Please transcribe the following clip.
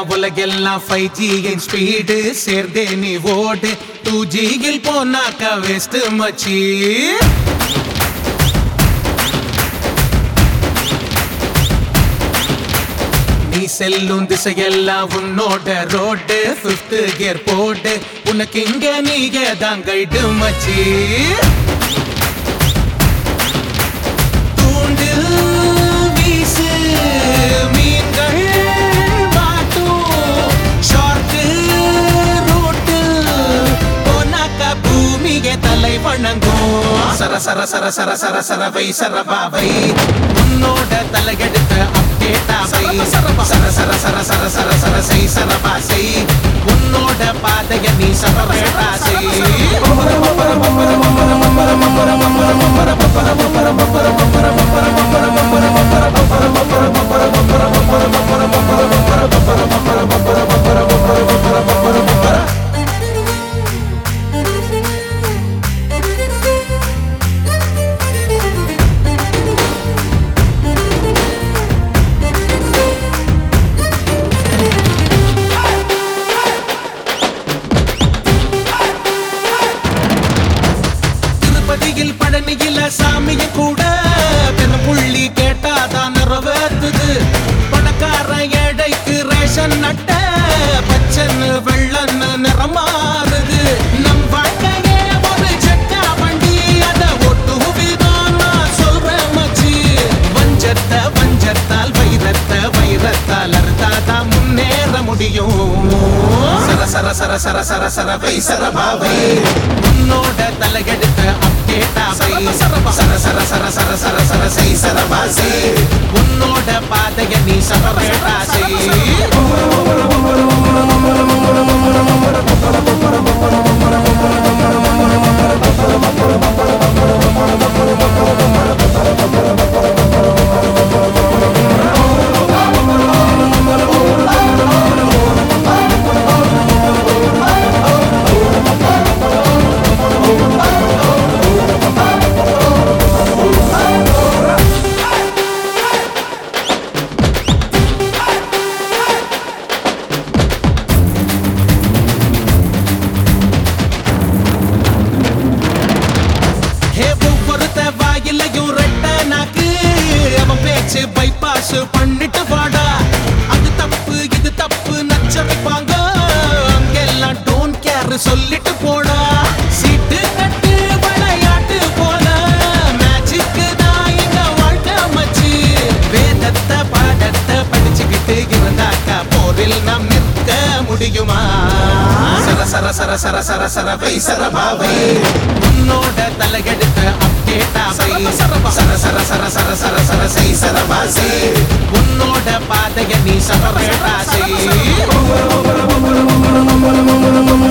உலகெல்லாம் ஃபைவ் ஜியின் ஸ்பீடு சேர்ந்தே நீ ஓடு டூ ஜியில் போனாக்கா வேஸ்ட் மச்சி நீ செல்லும் திசையெல்லாம் உன்னோட ரோடு ஃபிஃப்த் கியர் போடு உனக்கு இங்க நீங்க தான் கைடு மச்சி தூண்டு வீசு மீன்கள் மாட்டும் ஷார்ட்டு ரூட்டு போனாக்கா பூமியே தலை வணங்கும் சர சர சர சர சர சரவை சரபாவை உன்னோட தலையெடுத்த அப்டேட்டாவை சர சர சர சர சர சர செய் சரபாசை உன்னோட பாதைய நீ சரவேட்டாசை திருப்பதியில் பழனியில சாமிய கூட திருப்புள்ளி கேட்டாதான் நிறைவேத்துது பணக்கார ஏழைக்கு ரேஷன் நட்ட பச்சன்னு வெள்ளன்னு நிறமாறுது நம் வாழ்க்கையே ஒரு செக்கா வண்டி அத ஒட்டு விதான் நான் சொல்றேன் மச்சி வஞ்சத்த வஞ்சத்தால் வைரத்த வைரத்தால் அறுத்தாதான் முன்னேற முடியும் சர சர சர சர சர சர வை சரபாவை உன்னோட தலையெடுத்த அப்டேட்டாவை சர சர சர சர சர சர சர செய் சரபாசை உன்னோட பாதைய நீ சரவேட்டாசை ஹே ஒவ்வொருத்த வாயிலையும் ரெட்ட நாக்கு அவன் பேச்சு பைபாஸ் பண்ணிட்டு வாடா அது தப்பு இது தப்பு நச்ச வைப்பாங்க அங்கெல்லாம் டோன் கேர் சொல்லிட்டு போடா சீட்டு கட்டு விளையாட்டு போல மேட்சுக்கு தான் எங்க வாழ்க்கை மச்சி வேதத்தை பாடத்தை படிச்சுக்கிட்டு இருந்தாக்கா போரில் நாம் நிற்க முடியுமா சர சர சர சர சர சர வை சரபாவை உன்னோட தலையெடுத்த அப்டேட்டாவை சர சர சர சர சர சர சர செய் சரபாசை உன்னோட பாதைய நீ சரவேட்டாசை